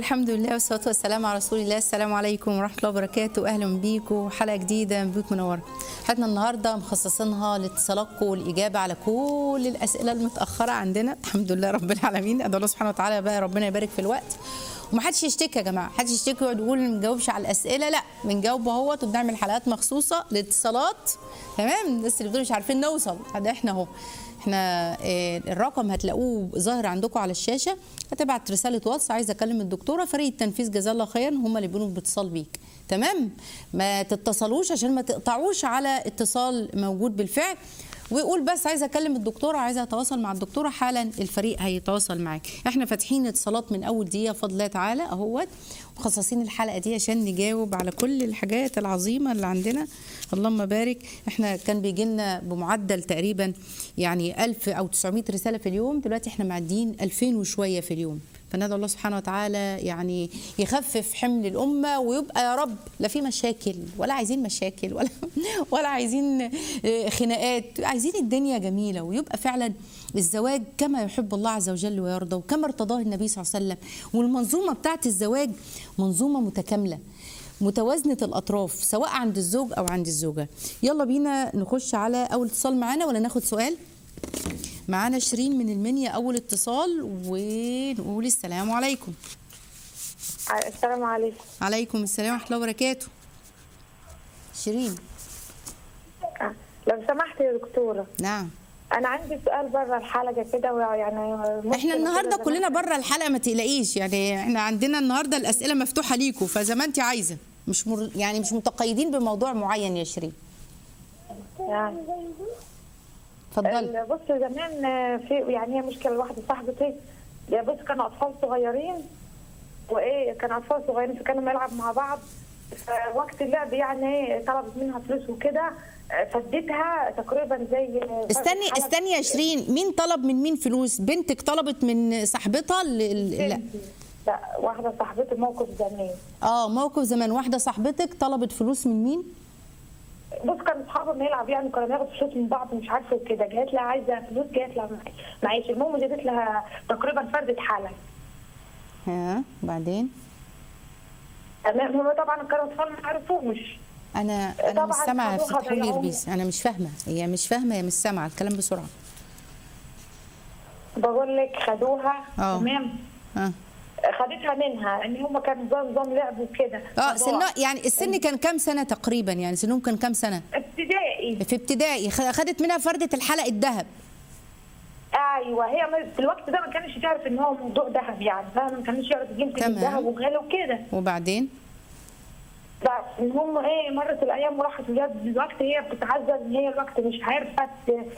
الحمد لله والصلاة والسلام على رسول الله السلام عليكم ورحمة الله وبركاته أهلا بيكم حلقة جديدة من بيوت منورة حلقتنا النهاردة مخصصينها لاتصالاتكم والإجابة على كل الأسئلة المتأخرة عندنا الحمد لله رب العالمين أدعو الله سبحانه وتعالى بقى ربنا يبارك في الوقت ومحدش يشتكي يا جماعه محدش يشتكي ويقعد يقول ما بنجاوبش على الاسئله لا بنجاوب اهوت وبنعمل حلقات مخصوصه للاتصالات تمام الناس اللي بتقول مش عارفين نوصل ده احنا اهو احنا اه الرقم هتلاقوه ظاهر عندكم على الشاشه هتبعت رساله واتس عايزه اكلم الدكتوره فريق التنفيذ جزاه الله خيرا هم اللي بيقولوا باتصال بيك تمام ما تتصلوش عشان ما تقطعوش على اتصال موجود بالفعل ويقول بس عايزه اكلم الدكتوره عايزه اتواصل مع الدكتوره حالا الفريق هيتواصل معاك احنا فاتحين اتصالات من اول دقيقه بفضل الله تعالى اهوت مخصصين الحلقه دي عشان نجاوب على كل الحاجات العظيمه اللي عندنا اللهم بارك احنا كان بيجي لنا بمعدل تقريبا يعني 1000 او 900 رساله في اليوم دلوقتي احنا معديين 2000 وشويه في اليوم فندعو الله سبحانه وتعالى يعني يخفف حمل الامه ويبقى يا رب لا في مشاكل ولا عايزين مشاكل ولا ولا عايزين خناقات عايزين الدنيا جميله ويبقى فعلا الزواج كما يحب الله عز وجل ويرضى وكما ارتضاه النبي صلى الله عليه وسلم والمنظومه بتاعت الزواج منظومه متكامله متوازنه الاطراف سواء عند الزوج او عند الزوجه يلا بينا نخش على اول اتصال معانا ولا ناخد سؤال معانا شيرين من المنيا اول اتصال ونقول السلام عليكم السلام عليكم عليكم السلام ورحمه الله وبركاته شيرين لو سمحت يا دكتوره نعم انا عندي سؤال بره الحلقه كده يعني احنا النهارده كلنا بره الحلقه ما تقلقيش يعني احنا عندنا النهارده الاسئله مفتوحه ليكم فزي ما انت عايزه مش مر... يعني مش متقيدين بموضوع معين يا شيرين يعني اتفضلي بص زمان في يعني هي مشكله واحده صاحبتي يا بص كانوا اطفال صغيرين وايه كانوا اطفال صغيرين فكانوا بيلعبوا مع بعض فوقت اللعب يعني طلبت منها فلوس وكده فديتها تقريبا زي استني استني يا شيرين مين طلب من مين فلوس بنتك طلبت من صاحبتها ل... لا لا واحده صاحبتي موقف زمان اه موقف زمان واحده صاحبتك طلبت فلوس من مين بص كان اصحابهم يلعب يعني كنا بناخد فلوس من بعض مش عارفه وكده جات لها عايزه فلوس جات لها معيش المهم جابت لها تقريبا فردة حاله ها بعدين تمام هم طبعا كانوا اطفال ما عرفوش انا انا مش سامعه افتحوا لي ربيس انا مش فاهمه هي مش فاهمه هي مش سامعه الكلام بسرعه بقول لك خدوها اه تمام اه خدتها منها ان هم كانوا نظام نظام لعب وكده اه سن يعني السن كان كام سنه تقريبا يعني سنهم كان كام سنه ابتدائي في ابتدائي خدت منها فرده الحلقه الذهب ايوه هي في الوقت ده ما كانش تعرف ان هو موضوع ذهب يعني فاهم ما كانش يعرف قيمه الذهب وغالي وكده وبعدين بس المهم ايه مرت الايام وراحت بجد الوقت هي بتتعذب ان هي الوقت مش عارفه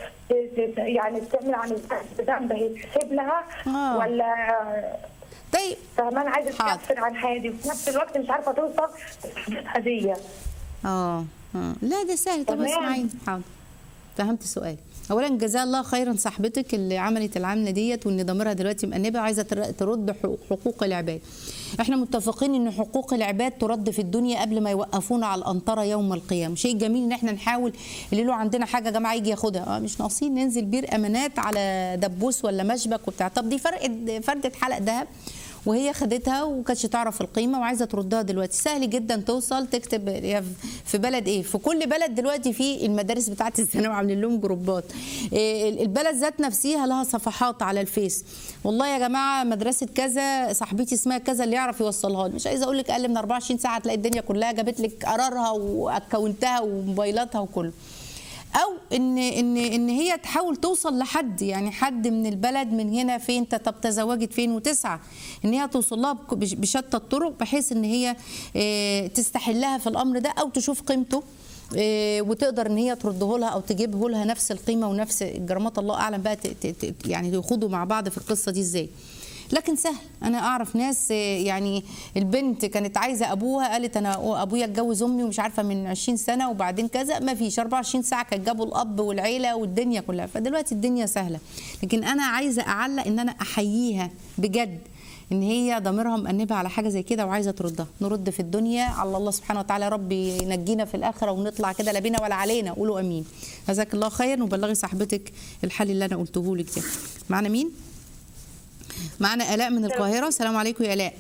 يعني تعمل عن الذنب هي تسيب لها آه. ولا طيب فاهمان عايزه تكفر عن حياتي وفي نفس الوقت مش عارفه توصل هديه اه اه لا ده سهل طب اسمعيني حاضر فهمت سؤالي اولا جزاها الله خيرا صاحبتك اللي عملت العمله ديت وان ضميرها دلوقتي مأنبه عايزه ترد حقوق العباد احنا متفقين ان حقوق العباد ترد في الدنيا قبل ما يوقفونا على القنطره يوم القيامه شيء جميل ان احنا نحاول اللي له عندنا حاجه يا جماعه يجي ياخدها اه مش ناقصين ننزل بير امانات على دبوس ولا مشبك وبتاع طب دي فرق فرده حلق ذهب وهي خدتها وكانتش تعرف القيمه وعايزه تردها دلوقتي سهل جدا توصل تكتب في بلد ايه في كل بلد دلوقتي في المدارس بتاعه الثانوي عاملين لهم جروبات البلد ذات نفسها لها صفحات على الفيس والله يا جماعه مدرسه كذا صاحبتي اسمها كذا اللي يعرف يوصلها لي مش عايزه اقول لك اقل من 24 ساعه تلاقي الدنيا كلها جابت لك قرارها واكونتها وموبايلاتها وكله او ان ان ان هي تحاول توصل لحد يعني حد من البلد من هنا فين انت طب تزوجت فين وتسعى ان هي توصل لها بشتى الطرق بحيث ان هي تستحلها في الامر ده او تشوف قيمته وتقدر ان هي ترده لها او تجيبه لها نفس القيمه ونفس الجرامات الله اعلم بقى يعني يخوضوا مع بعض في القصه دي ازاي لكن سهل انا اعرف ناس يعني البنت كانت عايزه ابوها قالت انا ابويا اتجوز امي ومش عارفه من 20 سنه وبعدين كذا ما فيش 24 ساعه كانت جابوا الاب والعيله والدنيا كلها فدلوقتي الدنيا سهله لكن انا عايزه اعلق ان انا احييها بجد ان هي ضميرها مأنبها على حاجه زي كده وعايزه تردها نرد في الدنيا على الله سبحانه وتعالى يا رب ينجينا في الاخره ونطلع كده لا بينا ولا علينا قولوا امين جزاك الله خير وبلغي صاحبتك الحل اللي انا قلته لك ده معانا مين معانا الاء من القاهره السلام عليكم يا الاء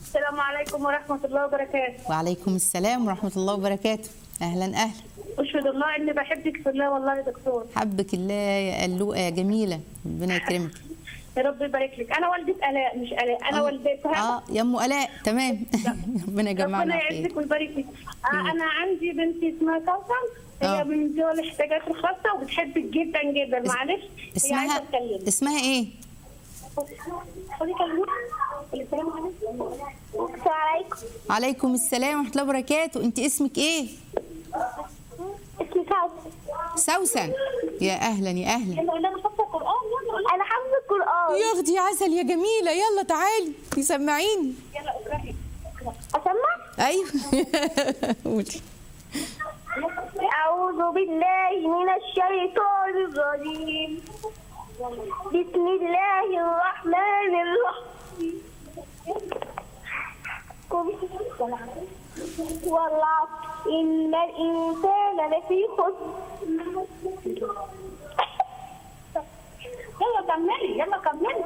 السلام عليكم ورحمة الله وبركاته وعليكم السلام ورحمه الله وبركاته اهلا اهلا أشهد الله إني بحبك في الله والله يا دكتور حبك الله يا قلوقه يا جميله ربنا يكرمك يا رب يبارك لك أنا والدة آلاء مش آلاء أنا والدتها اه يا ام الاء تمام ربنا يجمعنا ربنا على يعزك خير ويبارك فيك آه أنا عندي بنتي اسمها كوثر آه. هي من ذوي الاحتياجات الخاصة وبتحبك جدا جدا معلش هي اسمها عايزة تكلمك اسمها ايه خدي كلمة السلام عليكم السلام عليكم عليكم السلام ورحمه الله وبركاته انت اسمك ايه اسمي سعد سوسن يا اهلا يا اهلا أنا حافظة القرآن أنا حافظة القرآن يا اختي عسل يا جميله يلا تعالي تسمعيني يلا اقرأي أسمع؟ ايوه قولي أعوذ بالله من الشيطان الرجيم بسم الله الرحمن الرحيم والعصر إن الإنسان لفي خسر يلا كملي يلا كملي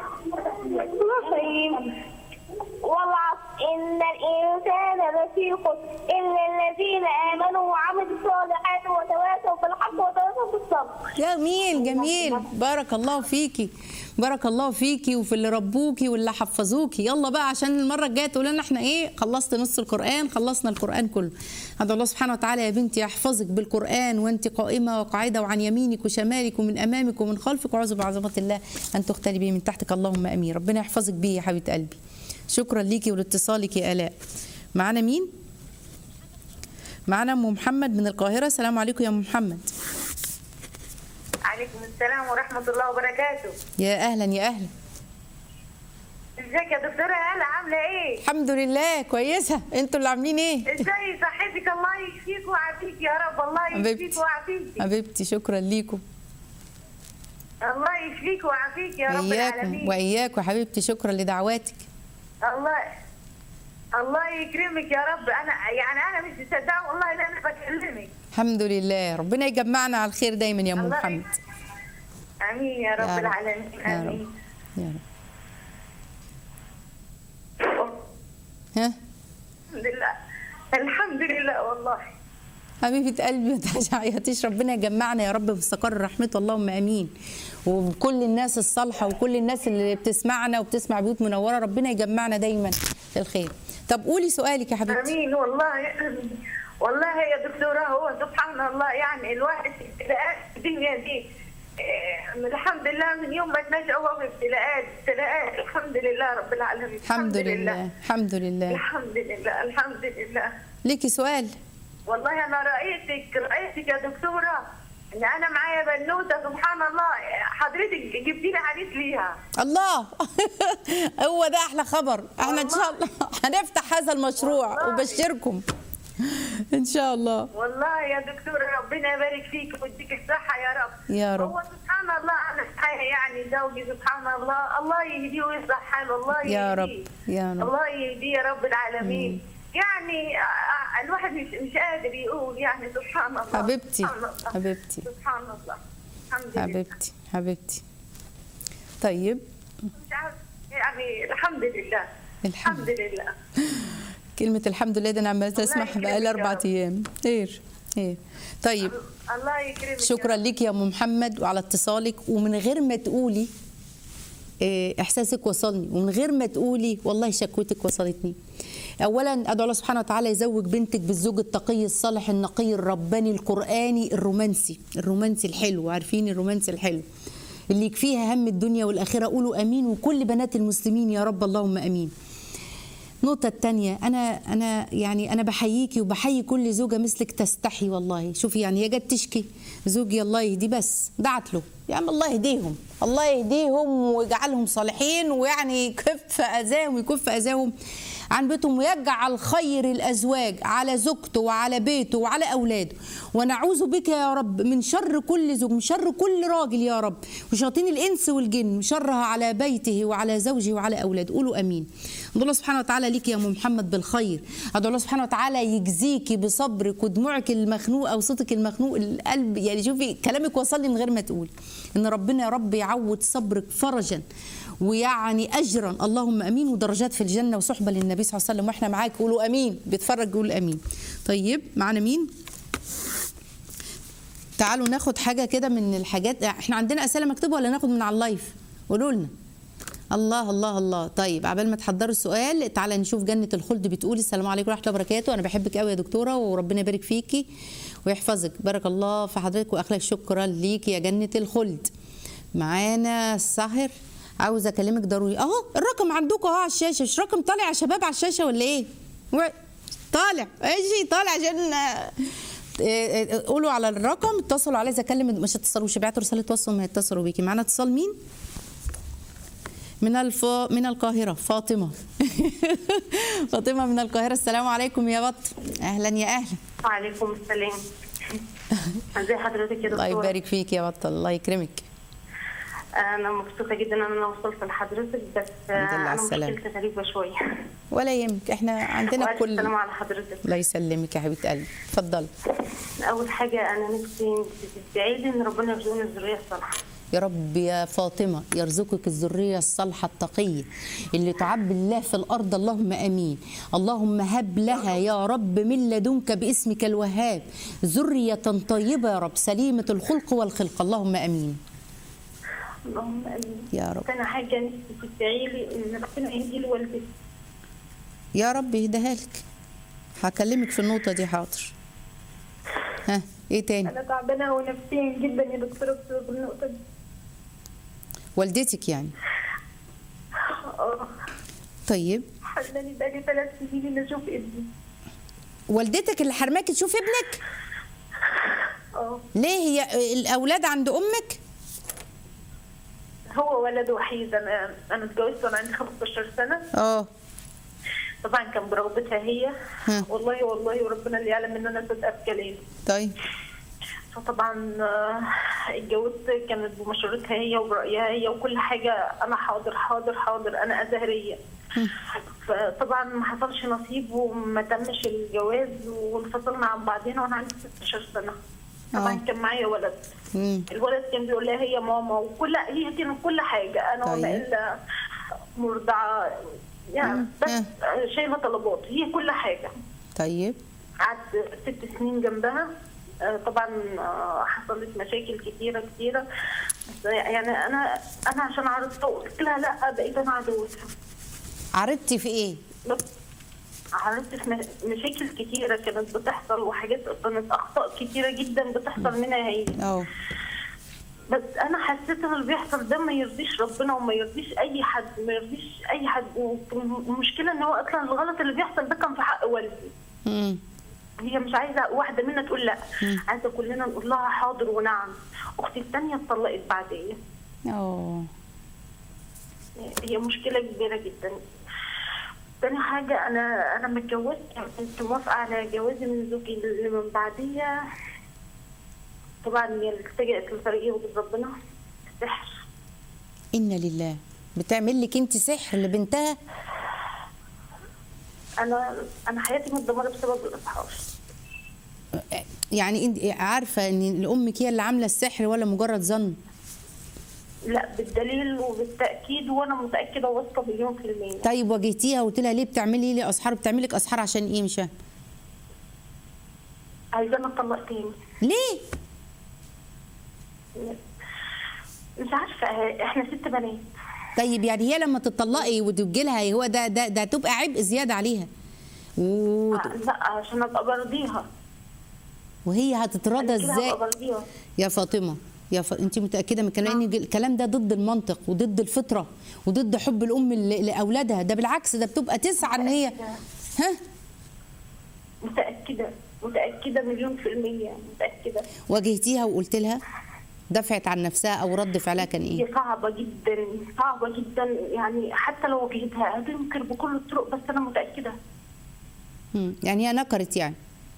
والعصر إن الإنسان لفي خسر إلا الذين آمنوا وعملوا الصالحات وتواصوا بالحق وتواصوا بالصبر جميل جميل بارك الله فيكي بارك الله فيكي وفي اللي ربوكي واللي حفظوكي يلا بقى عشان المره الجايه تقول لنا احنا ايه خلصت نص القران خلصنا القران كله هذا الله سبحانه وتعالى يا بنتي يحفظك بالقران وانت قائمه وقاعده وعن يمينك وشمالك ومن امامك ومن خلفك واعوذ بعظمه الله ان تختلي به من تحتك اللهم امين ربنا يحفظك بيه يا حبيبه قلبي شكرا ليكي ولاتصالك يا الاء معانا مين معانا ام محمد من القاهره السلام عليكم يا ام محمد عليكم السلام ورحمة الله وبركاته يا اهلا يا اهلا ازيك يا دكتورة هلا عاملة ايه؟ الحمد لله كويسه انتوا اللي عاملين ايه ازاي صحتك الله يشفيك ويعافيك يا رب الله حبيبتي. يشفيك ويعافيك حبيبتي شكرا ليكم الله يشفيك ويعافيك يا رب واياكم العالمين واياكم يا حبيبتي شكرا لدعواتك الله الله يكرمك يا رب انا يعني انا مش مصدقه والله ان انا بكلمك الحمد لله ربنا يجمعنا على الخير دايما يا ام الله محمد امين يا يا رب رب. العالمين يا رب. امين يا رب ها الحمد لله الحمد لله والله حبيبه قلبي ما تعيطيش ربنا يجمعنا يا رب في استقر رحمته اللهم امين وكل الناس الصالحه وكل الناس اللي بتسمعنا وبتسمع بيوت منوره ربنا يجمعنا دايما في الخير طب قولي سؤالك يا حبيبتي امين والله والله يا دكتوره هو سبحان الله يعني الواحد في ابتلاءات الدنيا دي إيه، الحمد لله من يوم ما اتنشأ هو في ابتلاءات ابتلاءات الحمد لله رب العالمين الحمد لله الحمد لله الحمد لله الحمد لله ليكي سؤال والله انا رايتك رايتك يا دكتوره ان انا معايا بنوته سبحان الله حضرتك جبتي لي حديث ليها الله هو ده احلى خبر احنا ان شاء الله هنفتح هذا المشروع والله. وبشركم ان شاء الله والله يا دكتوره ربنا يبارك فيك ويديك الصحه يا رب يا رب. هو سبحان الله انا معايا يعني زوجي سبحان الله الله يهديه ويصلح حاله الله يهديه يا رب، يا رب. الله يهديه يا رب العالمين يعني آه، آه، الواحد مش مش قادر يقول يعني سبحان الله حبيبتي سبحان الله. حبيبتي سبحان الله الحمد لله حبيبتي حبيبتي طيب مش عارف يعني الحمد لله الحمد الحمد لله كلمة الحمد لله ده انا عمالة اسمعها يكرمك بقالي يا اربع رب. ايام خير خير طيب الله يكرمك يا شكرا ليك يا ام محمد وعلى اتصالك ومن غير ما تقولي إيه، احساسك وصلني ومن غير ما تقولي والله شكوتك وصلتني اولا ادعو الله سبحانه وتعالى يزوج بنتك بالزوج التقي الصالح النقي الرباني القراني الرومانسي الرومانسي الحلو عارفين الرومانسي الحلو اللي يكفيها هم الدنيا والاخره قولوا امين وكل بنات المسلمين يا رب اللهم امين النقطة الثانية أنا أنا يعني أنا بحييكي وبحيي كل زوجة مثلك تستحي والله شوفي يعني هي جت تشكي زوجي الله يهديه بس دعت له يا عم الله يهديهم الله يهديهم ويجعلهم صالحين ويعني يكف أذاهم ويكف أذاهم عن بيتهم ويجعل خير الأزواج على زوجته وعلى بيته وعلى أولاده ونعوذ بك يا رب من شر كل زوج من شر كل راجل يا رب وشياطين الإنس والجن وشرها على بيته وعلى زوجه وعلى أولاده قولوا أمين ادعو الله سبحانه وتعالى ليك يا ام محمد بالخير ادعو الله سبحانه وتعالى يجزيكي بصبرك ودموعك المخنوقه وصوتك المخنوق القلب يعني شوفي كلامك وصل لي من غير ما تقول ان ربنا يا رب يعود صبرك فرجا ويعني اجرا اللهم امين ودرجات في الجنه وصحبه للنبي صلى الله عليه وسلم واحنا معاك قولوا امين بيتفرج قول امين طيب معانا مين تعالوا ناخد حاجه كده من الحاجات احنا عندنا اسئله مكتوبه ولا ناخد من على اللايف قولوا لنا الله الله الله طيب عبال ما تحضروا السؤال تعالى نشوف جنة الخلد بتقول السلام عليكم ورحمة الله وبركاته أنا بحبك قوي يا دكتورة وربنا يبارك فيكي ويحفظك بارك الله في حضرتك وأخلاق شكرا ليكي يا جنة الخلد معانا ساهر عاوز اكلمك ضروري اهو الرقم عندكم اهو على الشاشه مش رقم طالع يا شباب على الشاشه ولا ايه و- طالع ايش طالع عشان آه، آه، قولوا على الرقم اتصلوا عليه اذا كلم مش اتصلوش ابعتوا رساله وصل ما يتصلوا بيكي معانا اتصال مين من الف... من القاهرة فاطمة فاطمة من القاهرة السلام عليكم يا بط أهلا يا أهلا وعليكم السلام ازي حضرتك يا الله دكتور يبارك فيك يا بط الله يكرمك انا مبسوطه جدا ان انا وصلت لحضرتك بس الحمد لله على انا السلامة. مشكلتي غريبه شويه ولا يهمك احنا عندنا وألف كل سلامة على حضرتك الله يسلمك يا حبيبة قلبي اتفضلي اول حاجه انا نفسي تدعي لي ان ربنا يرزقني الذريه الصالحه يا رب يا فاطمة يرزقك الذرية الصالحة التقية اللي تعبي الله في الأرض اللهم أمين اللهم هب لها يا رب من لدنك باسمك الوهاب ذرية طيبة يا رب سليمة الخلق والخلق اللهم أمين اللهم امين يا رب تاني حاجه نفسي تدعي لي ان ربنا يهدي لي والدتي يا رب يهديها لك هكلمك في النقطة دي حاضر ها ايه تاني انا تعبانه ونفسيا جدا يا دكتوره بسبب النقطه دي والدتك يعني اه طيب حلاني بقالي ثلاث سنين ان اشوف ابني والدتك اللي حرماكي تشوف ابنك اه ليه هي الاولاد عند امك هو ولد وحيد انا انا اتجوزت وانا عندي 15 سنه اه طبعا كان برغبتها هي ها. والله والله وربنا اللي يعلم ان انا صادقه في كلامي طيب فطبعا آه، اتجوزت كانت بمشورتها هي وبرأيها هي وكل حاجة أنا حاضر حاضر حاضر أنا أزهرية فطبعا ما حصلش نصيب وما تمش الجواز وانفصلنا عن بعضنا وأنا عندي 16 سنة طبعا آه. كان معايا ولد مم. الولد كان بيقول لها هي ماما وكل هي كانت كل حاجة أنا وما طيب. إلا مرضعة يعني مم. بس آه. شايلة طلبات هي كل حاجة طيب قعدت ست سنين جنبها آه، طبعا آه، حصلت مشاكل كتيره كتيره بس يعني انا انا عشان عرفتها وقلت لها لا بقيت انا عدوتها عرضتي في ايه بس عرفت في مش- مشاكل كتيره كانت بتحصل وحاجات كانت اخطاء كتيره جدا بتحصل منها هي اه بس انا حسيت ان اللي بيحصل ده ما يرضيش ربنا وما يرضيش اي حد ما يرضيش اي حد والمشكله ان هو اصلا الغلط اللي بيحصل ده كان في حق والدي مم. هي مش عايزه واحده منا تقول لا عايزه كلنا نقول لها حاضر ونعم اختي الثانيه اتطلقت بعديه اه هي مشكله كبيره جدا تاني حاجة أنا أنا متجوزت كنت موافقة على جوازي من زوجي اللي من بعدية طبعا هي اللي اتجهت لطريق يغضب ربنا السحر انا لله بتعمل لك انت سحر لبنتها أنا أنا حياتي متدمرة بسبب الإسحار يعني انت عارفه ان امك هي اللي عامله السحر ولا مجرد ظن لا بالدليل وبالتأكيد وأنا متأكدة واثقة مليون في المية طيب واجهتيها وقلت لها ليه بتعملي لي اسحار بتعملي لك اسحار عشان ايه مش فاهمة. عايزانا أطلق تاني ليه مش عارفة احنا ست بنات طيب يعني هي لما تطلقي وتجي لها هو ده ده ده تبقى عبء زياده عليها و... آه، لا عشان ابقى برضيها وهي هتتراضى أنا كده ازاي هبقى برضيها يا فاطمه يا ف... انت متاكده من الكلام لان الكلام ده ضد المنطق وضد الفطره وضد حب الام ل... لاولادها ده بالعكس ده بتبقى تسعى ان هي ها متأكدة متأكدة مليون في المية متأكدة واجهتيها وقلت لها دفعت عن نفسها او رد فعلها كان ايه هي صعبة جدا صعبة جدا يعني حتى لو واجهتها هتنكر بكل الطرق بس أنا متأكدة مم. يعني هي نكرت يعني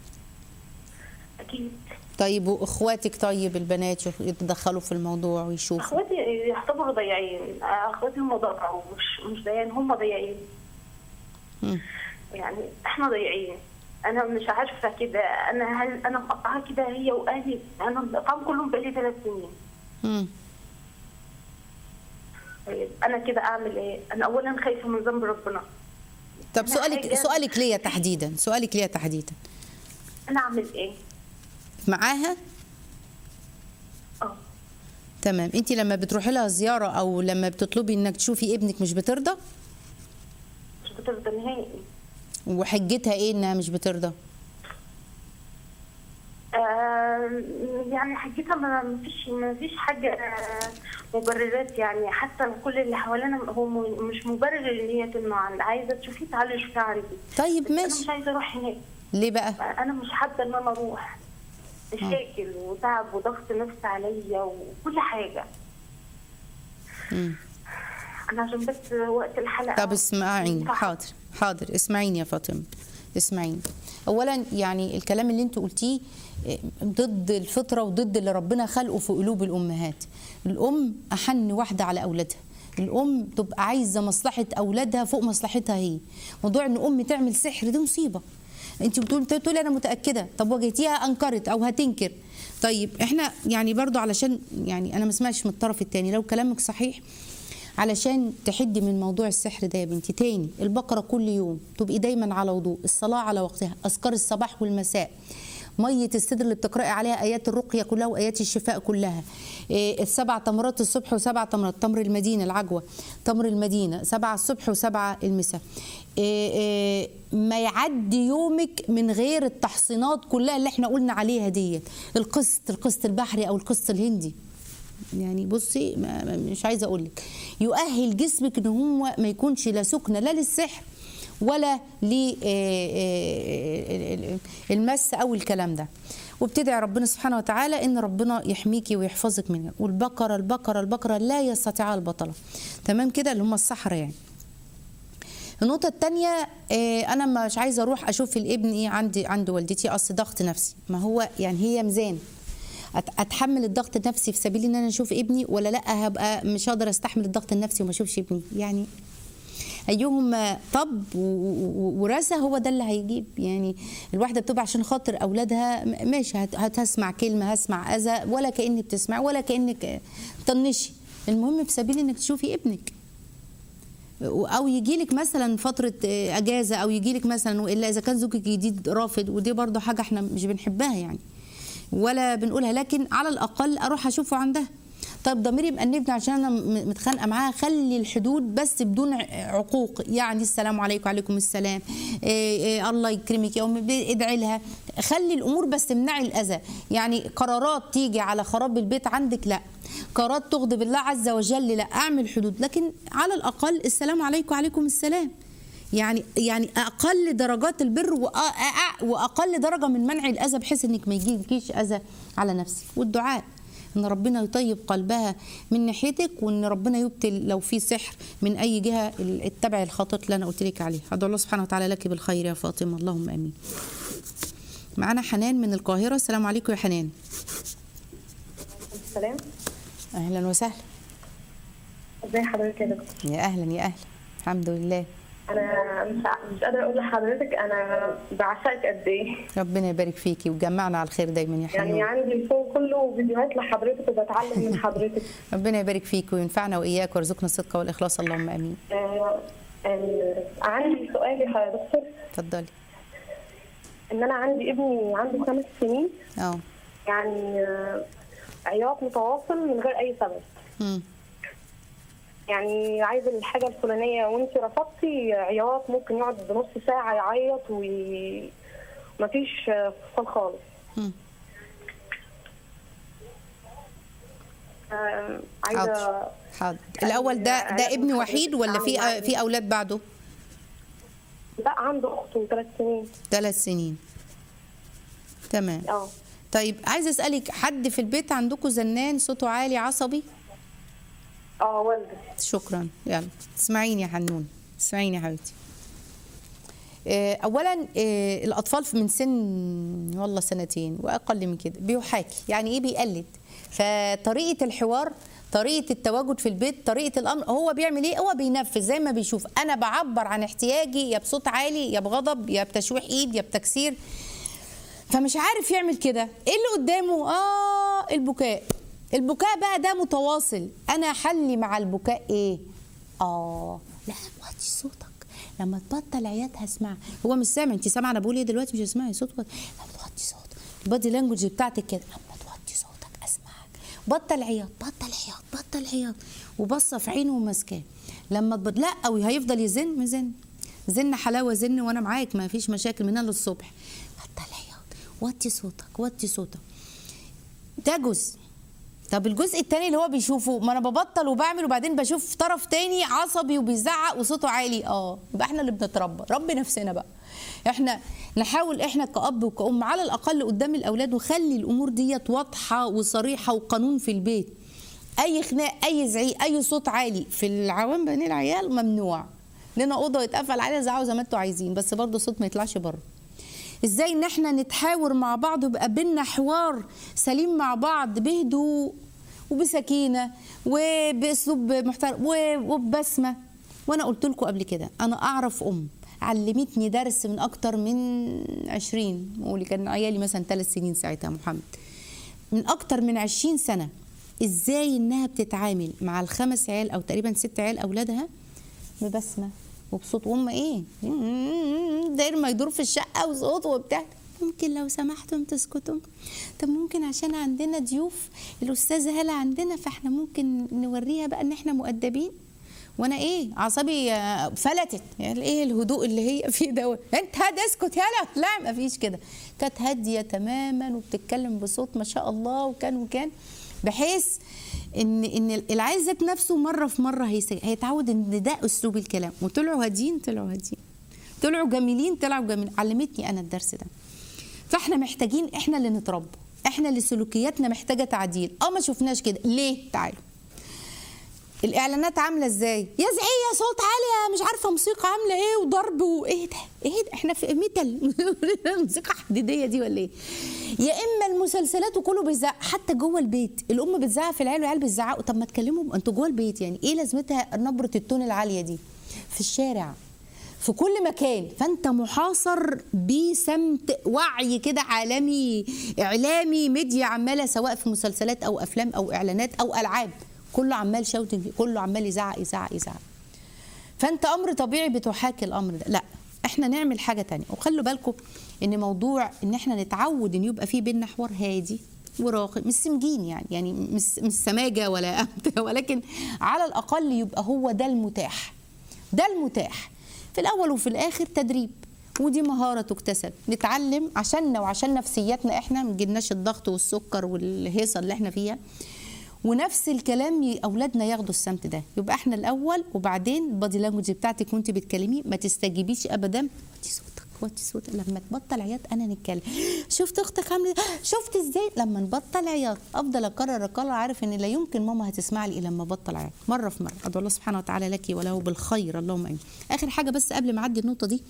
أكيد طيب واخواتك طيب البنات يخ- يتدخلوا في الموضوع ويشوفوا اخواتي يعتبروا ضياعين اخواتي هم ضيعوا مش مش ضياعين هم ضياعين مم. يعني احنا ضايعين انا مش عارفه كده انا هل انا مقطعه كده هي واهلي انا مقطعهم كلهم بقالي ثلاث سنين مم. طيب انا كده اعمل ايه؟ انا اولا خايفه من ذنب ربنا طب أنا سؤالك حاجة- سؤالك ليا تحديدا سؤالك ليا تحديدا انا اعمل ايه؟ معاها اه تمام انت لما بتروحي لها زياره او لما بتطلبي انك تشوفي ابنك مش بترضى مش بترضى نهائي وحجتها ايه انها مش بترضى آه يعني حاجتها ما ما فيش ما فيش حاجه آه، مبررات يعني حتى كل اللي حوالينا هو م- مش مبرر ان هي تمنع عند عايزه تشوفيه تعالي شوفيه عندي طيب بس انا ماشي مش عايزه اروح هناك ليه بقى انا مش حابه ان انا اروح مشاكل وتعب وضغط نفسي عليا وكل حاجه مم. انا عشان بس وقت الحلقه طب اسمعيني صح. حاضر حاضر اسمعيني يا فاطمه اسمعيني اولا يعني الكلام اللي انت قلتيه إيه، ضد الفطره وضد اللي ربنا خلقه في قلوب الامهات الام احن واحده على اولادها الام تبقى عايزه مصلحه اولادها فوق مصلحتها هي موضوع ان ام تعمل سحر دي مصيبه انت بتقول انت بتقولي انا متاكده طب واجهتيها انكرت او هتنكر طيب احنا يعني برضو علشان يعني انا ما اسمعش من الطرف الثاني لو كلامك صحيح علشان تحدي من موضوع السحر ده يا بنتي تاني البقرة كل يوم تبقي دايما على وضوء الصلاة على وقتها أذكار الصباح والمساء مية السدر اللي بتقرأي عليها آيات الرقية كلها وآيات الشفاء كلها إيه السبع تمرات الصبح وسبع تمرات تمر المدينة العجوة تمر المدينة سبعة الصبح وسبعة المساء إيه إيه ما يعدي يومك من غير التحصينات كلها اللي احنا قلنا عليها ديت القسط القسط البحري أو القسط الهندي يعني بصي ما ما- مش عايزه اقول لك يؤهل جسمك ان هو ما يكونش لا سكنه لا للسحر ولا للمس او الكلام ده وبتدعي ربنا سبحانه وتعالى ان ربنا يحميكي ويحفظك منها والبقره البقره البقره لا يستطيعها البطله تمام كده اللي هم السحره يعني النقطة التانية آه، أنا مش عايزة أروح أشوف الابن إيه عندي عند والدتي أصل ضغط نفسي ما هو يعني هي ميزان أت- أتحمل الضغط النفسي في سبيل إن أنا أشوف ابني ولا لأ هبقى مش هقدر أستحمل الضغط النفسي وما أشوفش ابني يعني أيهما طب و- و- ورثة هو ده اللي هيجيب يعني الواحدة بتبقى عشان خاطر أولادها م- ماشي هت- هت- هسمع كلمة هسمع أذى ولا كأني بتسمع ولا كأنك آه، طنشي المهم في سبيل إنك تشوفي ابنك او يجي لك مثلا فتره آه، اجازه او يجي لك مثلا والا اذا كان زوجك جديد رافض ودي برضو حاجه احنا مش بنحبها يعني ولا بنقولها لكن على الاقل اروح اشوفه عندها طيب ضميري مأنبني عشان انا م- متخانقه معاها خلي الحدود بس بدون ع- عقوق يعني السلام عليكم وعليكم السلام إيه إيه الله يكرمك يا امي ادعي لها خلي الامور بس تمنعي الاذى يعني قرارات تيجي على خراب البيت عندك لا قرارات تغضب الله عز وجل لا اعمل حدود لكن على الاقل السلام عليكم وعليكم السلام يعني يعني اقل درجات البر وأ- أ- واقل درجه من منع الاذى بحيث انك ما يجيكيش اذى على نفسك والدعاء ان ربنا يطيب قلبها من ناحيتك وان ربنا يبتل لو في سحر من اي جهه اتبعي الخطط اللي انا قلت لك عليه ادعو الله سبحانه وتعالى لك بالخير يا فاطمه اللهم امين معانا حنان من القاهره السلام عليكم يا حنان السلام اهلا وسهلا ازي حضرتك يا دكتور يا اهلا يا اهلا الحمد لله انا مش ع- مش قادره اقول لحضرتك انا بعشقك قد ايه ربنا يبارك فيكي وجمعنا على الخير دايما يا يعني حنان عندي الفون كله فيديوهات لحضرتك وبتعلم من حضرتك ربنا يبارك فيك وينفعنا واياك ويرزقنا الصدق والاخلاص اللهم امين آه، آه، عندي سؤال يا دكتور اتفضلي ان انا عندي ابني عنده خمس سنين اه يعني آه، عياط متواصل من غير اي سبب مم. يعني عايز الحاجه الفلانيه وانت رفضتي عياط ممكن يقعد بنص ساعه يعيط ومفيش آه، فصل خالص مم. آه، عايزه حاضر حاضر الاول ده ده ابن وحيد ولا في في اولاد بعده لا عنده اخته ثلاث سنين ثلاث سنين تمام اه طيب عايزه اسالك حد في البيت عندكم زنان صوته عالي عصبي اه والده شكرا يلا اسمعيني يا حنون اسمعيني يا حبيبتي آه، اولا آه، الاطفال من سن والله سنتين واقل من كده بيحاكي يعني ايه بيقلد فطريقه الحوار طريقه التواجد في البيت طريقه الامر هو بيعمل ايه هو بينفذ زي ما بيشوف انا بعبر عن احتياجي يا بصوت عالي يا بغضب يا بتشويح ايد يا بتكسير فمش عارف يعمل كده ايه اللي قدامه اه البكاء البكاء بقى ده متواصل انا حلي مع البكاء ايه اه لا وطي صوتك لما تبطل عياط هسمع هو مش سامع انت سامعه انا بقول ايه دلوقتي مش هتسمعي صوتك لما توطي صوتك البادي لانجوج بتاعتك كده لما توطي صوتك اسمعك بطل عياط بطل عياط بطل عياط وبصه في عينه وماسكاه لما تبط... لا او هيفضل يزن مزن زن حلاوه زن وانا معاك ما فيش مشاكل من هنا للصبح بطل عياط وطي صوتك وطي صوتك ده جزء طب الجزء التاني اللي هو بيشوفه ما انا ببطل وبعمل وبعدين بشوف طرف تاني عصبي وبيزعق وصوته عالي اه يبقى احنا اللي بنتربى ربي نفسنا بقى احنا نحاول احنا كأب وكأم على الأقل قدام الأولاد وخلي الأمور ديت واضحة وصريحة وقانون في البيت أي خناق أي زعيق أي صوت عالي في العوام بين العيال ممنوع لنا أوضة يتقفل عليها زعقوا زي ما انتوا عايزين بس برضه الصوت ما يطلعش بره ازاي ان احنا نتحاور مع بعض ويبقى بينا حوار سليم مع بعض بهدوء وبسكينه وباسلوب محترم وببسمه وانا قلت لكم قبل كده انا اعرف ام علمتني درس من اكتر من 20 واللي كان عيالي مثلا ثلاث سنين ساعتها محمد من اكتر من 20 سنه ازاي انها بتتعامل مع الخمس عيال او تقريبا ست عيال اولادها ببسمه وبصوت وهم ايه داير ما يدور في الشقه وصوت وبتاع ممكن لو سمحتم تسكتوا طب ممكن عشان عندنا ضيوف الاستاذه هلا عندنا فاحنا ممكن نوريها بقى ان احنا مؤدبين وانا ايه اعصابي فلتت يعني ايه الهدوء اللي هي فيه ده انت هاد اسكت يلا لا ما فيش كده كانت هاديه تماما وبتتكلم بصوت ما شاء الله وكان وكان بحيث ان ان العيل ذات نفسه مره في مره هيتعود ان ده اسلوب الكلام وطلعوا هادين طلعوا هادين طلعوا جميلين طلعوا جميل علمتني انا الدرس ده فاحنا محتاجين احنا اللي نتربى احنا اللي سلوكياتنا محتاجه تعديل اه ما شفناش كده ليه تعالوا الاعلانات عامله ازاي يا زعيه صوت عالي مش عارفه موسيقى عامله ايه وضرب وايه ده ايه ده احنا في ميتال موسيقى حديديه دي ولا ايه يا اما المسلسلات وكله بيزعق حتى جوه البيت الام بتزعق في العيال والعيال بيزعقوا طب ما تكلموا انتوا جوه البيت يعني ايه لازمتها نبره التون العاليه دي في الشارع في كل مكان فانت محاصر بسمت وعي كده عالمي اعلامي ميديا عماله سواء في مسلسلات او افلام او اعلانات او العاب كله عمال شوتنج كله عمال يزعق يزعق يزعق فانت امر طبيعي بتحاكي الامر ده لا احنا نعمل حاجه تانية وخلوا بالكم ان موضوع ان احنا نتعود ان يبقى في بينا حوار هادي وراقي مش سمجين يعني يعني مش مش سماجه ولا أمتة ولكن على الاقل يبقى هو ده المتاح ده المتاح في الاول وفي الاخر تدريب ودي مهاره تكتسب نتعلم عشاننا وعشان نفسيتنا احنا ما تجيلناش الضغط والسكر والهيصه اللي احنا فيها ونفس الكلام اولادنا ياخدوا السمت ده يبقى احنا الاول وبعدين البادي لانجوج بتاعتك وانت بتكلمي ما تستجيبيش ابدا وطي صوتك وطي صوتك لما تبطل عياط انا نتكلم شفت اختك عامله شفت ازاي لما نبطل عياط افضل اكرر اكرر عارف ان لا يمكن ماما هتسمع لي الا لما ابطل عياط مره في مره ادعو الله سبحانه وتعالى لك وله بالخير اللهم امين اخر حاجه بس قبل ما اعدي النقطه دي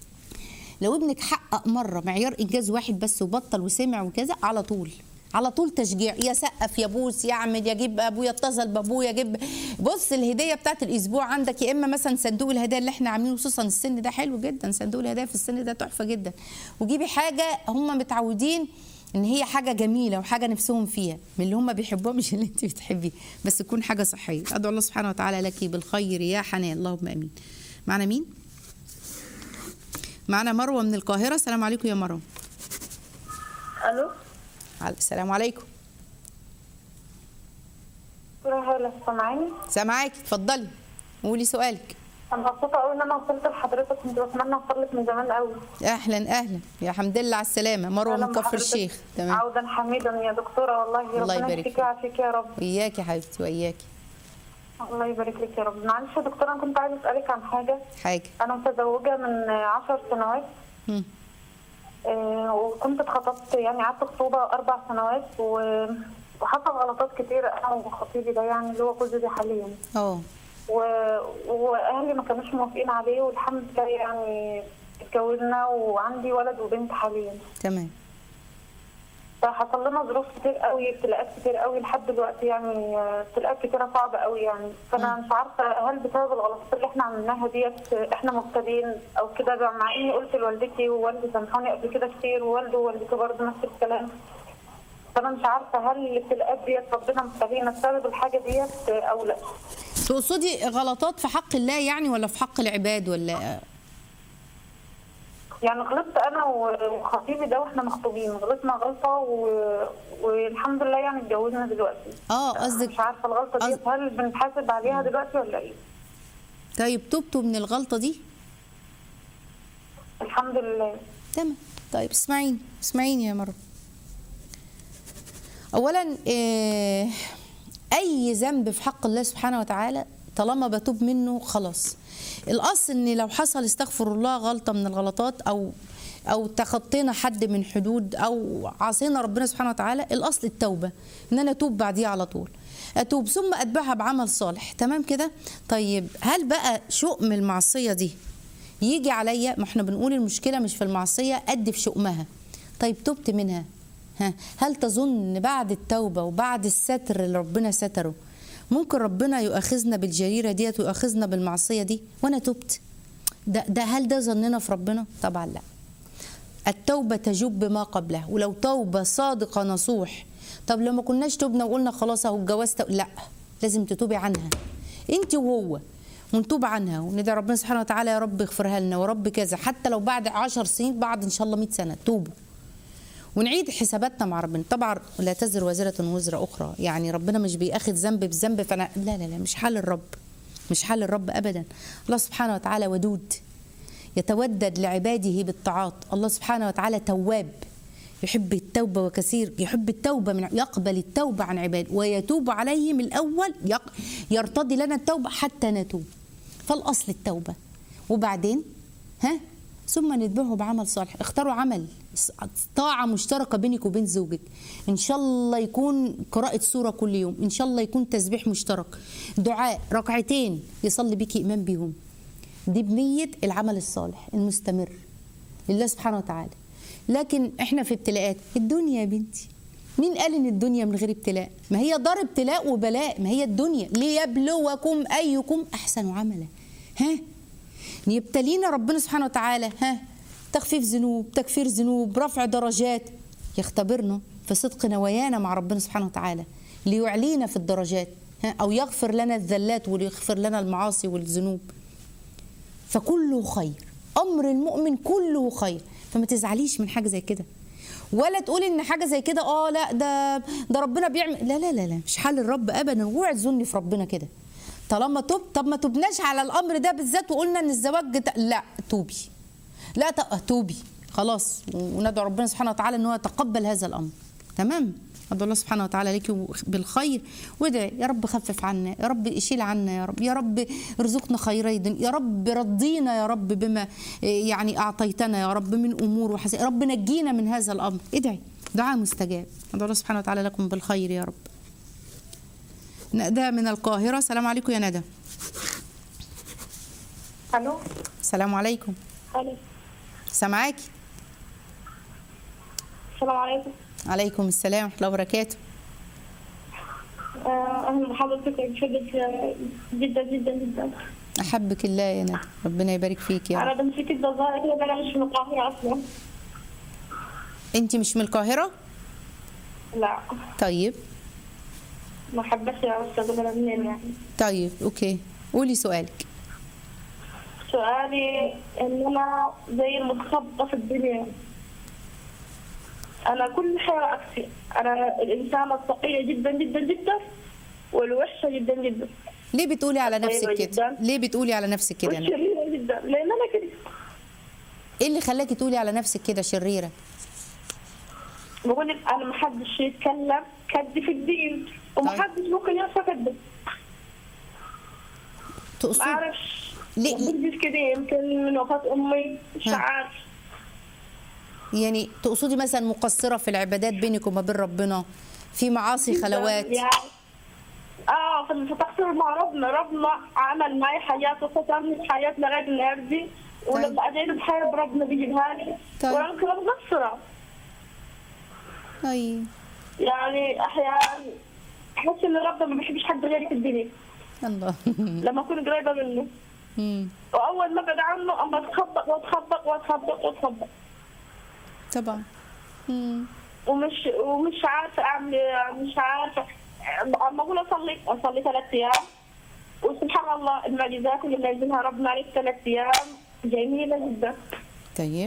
لو ابنك حقق مره معيار انجاز واحد بس وبطل وسمع وكذا على طول على طول تشجيع يا سقف يا بوس يعمل يجيب ابويا اتصل بابويا يجيب بص الهديه بتاعت الاسبوع عندك يا اما مثلا صندوق الهدايا اللي احنا عاملينه خصوصا السن ده حلو جدا صندوق الهدايا في السن ده تحفه جدا وجيبي حاجه هم متعودين ان هي حاجه جميله وحاجه نفسهم فيها من اللي هم بيحبوها مش اللي انت بتحبيه بس تكون حاجه صحيه ادعو الله سبحانه وتعالى لك بالخير يا حنان اللهم امين معنا مين معنا مروه من القاهره السلام عليكم يا مروه الو السلام عليكم هلا سامعاني سامعاكي اتفضلي قولي سؤالك انا مبسوطه قوي ان انا وصلت لحضرتك كنت بتمنى اوصل لك من زمان قوي اهلا اهلا يا حمد لله على السلامه مروه من كفر الشيخ تمام عودا حميدا يا دكتوره والله الله يبارك فيك ويعافيك يا رب وياكي يا حبيبتي وياكي الله يبارك لك يا رب معلش يا دكتوره انا كنت عايزه اسالك عن حاجه حاجه انا متزوجه من 10 سنوات مم. آه وكنت اتخطبت يعني قعدت خطوبه اربع سنوات و... وحصل غلطات كتير انا وخطيبي ده يعني اللي هو جوزي حاليا اه و... واهلي ما كانوش موافقين عليه والحمد لله يعني اتجوزنا وعندي ولد وبنت حاليا تمام فحصل لنا ظروف كتير قوي ابتلاءات كتير قوي لحد دلوقتي يعني آه، ابتلاءات كتيرة صعبة قوي يعني فانا مش عارفة هل بسبب الغلطات اللي احنا عملناها ديت آه، احنا مبتدئين او كده بقى، مع اني قلت لوالدتي ووالدي سامحوني قبل كده كتير ووالده ووالدتي برضه نفس الكلام فانا مش عارفة هل الابتلاءات ديت ربنا مخلينا بسبب الحاجة ديت آه، او لا تقصدي غلطات في حق الله يعني ولا في حق العباد ولا يعني غلطت انا وخطيبي ده واحنا مخطوبين غلطنا غلطة و... والحمد لله يعني اتجوزنا دلوقتي اه قصدك مش عارفة الغلطة دي قصد- هل بنتحاسب عليها دلوقتي ولا ايه؟ طيب تبتوا من الغلطه دي الحمد لله تمام طيب اسمعيني اسمعيني يا مروه اولا آه، اي ذنب في حق الله سبحانه وتعالى طالما بتوب منه خلاص الاصل ان لو حصل استغفر الله غلطه من الغلطات او او تخطينا حد من حدود او عصينا ربنا سبحانه وتعالى الاصل التوبه ان انا اتوب بعديها على طول اتوب ثم اتبعها بعمل صالح تمام كده طيب هل بقى شؤم المعصيه دي يجي عليا ما احنا بنقول المشكله مش في المعصيه قد في شؤمها طيب تبت منها ها هل تظن ان بعد التوبه وبعد الستر اللي ربنا ستره ممكن ربنا يؤاخذنا بالجريره ديت ويؤاخذنا بالمعصيه دي وانا تبت ده, ده هل ده ظننا في ربنا طبعا لا التوبة تجب ما قبلها ولو توبة صادقة نصوح طب لو ما كناش تبنا وقلنا خلاص اهو الجواز تو- لا لازم تتوبي عنها انت وهو ونتوب عنها وندعي ربنا سبحانه وتعالى يا رب اغفرها لنا ورب كذا حتى لو بعد عشر سنين بعد ان شاء الله 100 سنه توبوا ونعيد حساباتنا مع ربنا طبعا لا تزر وازرة وزر أخرى يعني ربنا مش بياخذ ذنب بذنب فأنا لا لا لا مش حال الرب مش حال الرب أبدا الله سبحانه وتعالى ودود يتودد لعباده بالطاعات الله سبحانه وتعالى تواب يحب التوبة وكثير يحب التوبة من يقبل التوبة عن عباده ويتوب عليهم الأول يق- يرتضي لنا التوبة حتى نتوب فالأصل التوبة وبعدين ها ثم نتبعه بعمل صالح اختاروا عمل طاعة مشتركة بينك وبين زوجك إن شاء الله يكون قراءة سورة كل يوم إن شاء الله يكون تسبيح مشترك دعاء ركعتين يصلي بيكي إمام بيهم دي بنية العمل الصالح المستمر لله سبحانه وتعالى لكن احنا في ابتلاءات الدنيا يا بنتي مين قال ان الدنيا من غير ابتلاء ما هي دار ابتلاء وبلاء ما هي الدنيا ليبلوكم ايكم احسن عملا ها يبتلينا ربنا سبحانه وتعالى ها تخفيف ذنوب تكفير ذنوب رفع درجات يختبرنا في صدق نوايانا مع ربنا سبحانه وتعالى ليعلينا في الدرجات ها او يغفر لنا الذلات ويغفر لنا المعاصي والذنوب فكله خير امر المؤمن كله خير فما تزعليش من حاجه زي كده ولا تقولي ان حاجه زي كده اه لا ده ده ربنا بيعمل لا لا لا لا مش حال الرب ابدا اوعي تظني في ربنا كده طالما تب طب ما تبناش على الامر ده بالذات وقلنا ان الزواج ت- لا توبي لا ت- توبي خلاص وندعو ربنا سبحانه وتعالى ان هو يتقبل هذا الامر تمام ادعو الله سبحانه وتعالى لك بالخير وادعي يا رب خفف عنا يا رب اشيل عنا يا رب يا رب ارزقنا خيري دين يا رب رضينا يا رب بما إيه، يعني اعطيتنا يا رب من امور وحسن يا رب نجينا من هذا الامر ادعي دعاء مستجاب ادعو الله سبحانه وتعالى لكم بالخير يا رب ندى من القاهره السلام عليكم يا ندى الو السلام عليكم الو سامعاكي السلام عليكم عليكم السلام ورحمه الله وبركاته آه، اهلا بحضرتك بحبك آه، جدا جدا جدا احبك الله يا ندى ربنا يبارك فيك يا انا رب بمسك الظاهر كده انا مش من القاهره اصلا انت مش من القاهره لا طيب ما حبيتش يا استاذ انا منين يعني طيب اوكي قولي سؤالك سؤالي ان انا زي المتخبطه في الدنيا انا كل حاجه عكسي انا الانسانه التقيه جدا جدا جدا والوحشه جدا جدا ليه بتقولي على نفسك طيبة كده جداً. ليه بتقولي على نفسك كده أنا؟ والشريره جدا لان انا كده ايه اللي خلاكي تقولي على نفسك كده شريره بقول لك انا ما حدش يتكلم كد في الدين وما طيب. حدش ممكن يعرف كده ما تقصد اعرفش ليه- ما بديش كده يمكن من وفاه امي مش ها. عارف يعني تقصدي مثلا مقصره في العبادات بينك وما بين ربنا في معاصي خلوات يعني اه في في تقصير مع ربنا ربنا عمل معي حاجات وسترني في حياة لغايه النهار دي ولما طيب. ادعي بحارب ربنا بيجيبها لي طيب. وانا كنت مقصره اي يعني احيانا احس ان ربنا ما بيحبش حد غيري في الدنيا الله لما اكون قريبه منه مم. واول ما ابعد عنه اما اتخبط واتخبط واتخبط واتخبط طبعا مم. ومش ومش عارفه اعمل إيه، مش عارفه اما اقول اصلي اصلي ثلاث ايام وسبحان الله المعجزات اللي بينزلها ربنا عليك ثلاث ايام جميله جدا طيب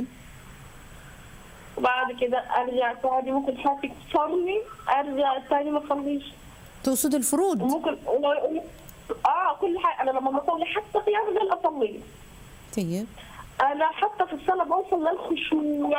وبعد كده ارجع تاني ممكن حياتي تكسرني ارجع تاني ما اصليش تقصد الفروض وممكن و- اه كل حاجه انا لما بصلي حتى قيام الليل اصلي طيب انا حتى في الصلاه بوصل للخشوع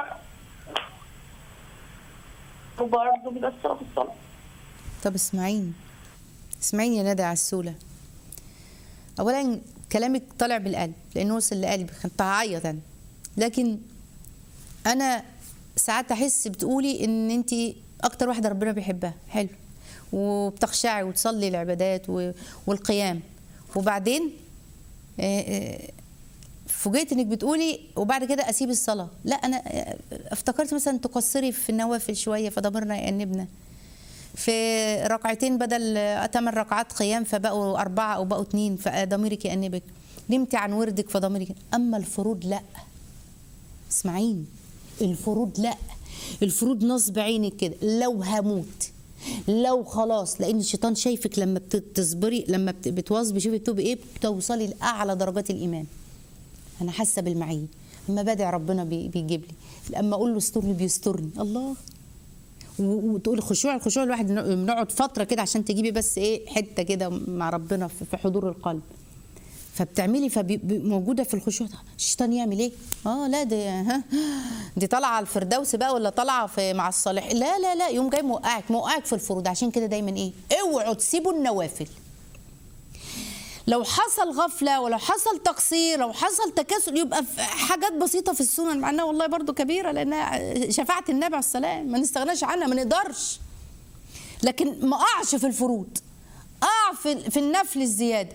وبرضه بتاثر في الصلاه طب اسمعيني اسمعيني يا ندى عسولة اولا كلامك طالع بالقلب لانه وصل لقلبي كنت هعيط انا لكن انا ساعات احس بتقولي ان انت اكتر واحده ربنا بيحبها حلو وبتخشعي وتصلي العبادات و- والقيام وبعدين آه، آه، فوجئت انك بتقولي وبعد كده اسيب الصلاه لا انا آه، افتكرت مثلا تقصري في النوافل شويه فضمرنا يأنبنا في ركعتين بدل ثمان ركعات قيام فبقوا أربعة أو بقوا اتنين فضميرك يأنبك نمتي عن وردك فضميرك أما الفروض لا اسمعيني الفروض لا الفروض نصب عينك كده لو هموت لو خلاص لان الشيطان شايفك لما بتصبري لما بت- بتواظبي شوفي بتبقي ايه بتوصلي لاعلى درجات الايمان انا حاسه بالمعيه اما بدعي ربنا بي- بيجيب لي اما اقول له استرني بيسترني الله و- وتقول خشوع الخشوع الواحد بن- بنقعد فتره كده عشان تجيبي بس ايه حته كده مع ربنا في في حضور القلب فبتعملي فموجوده في الخشوع ده الشيطان يعمل ايه؟ اه لا دي ها دي طالعه على الفردوس بقى ولا طالعه في مع الصالح لا لا لا يوم جاي موقعك موقعك في الفروض عشان كده دايما ايه؟ اوعوا تسيبوا النوافل لو حصل غفله ولو حصل تقصير لو حصل تكاسل يبقى في حاجات بسيطه في السنن مع انها والله برضو كبيره لانها شفاعه النبي عليه السلام ما نستغناش عنها ما نقدرش لكن ما اقعش في الفروض اقع في في النفل الزياده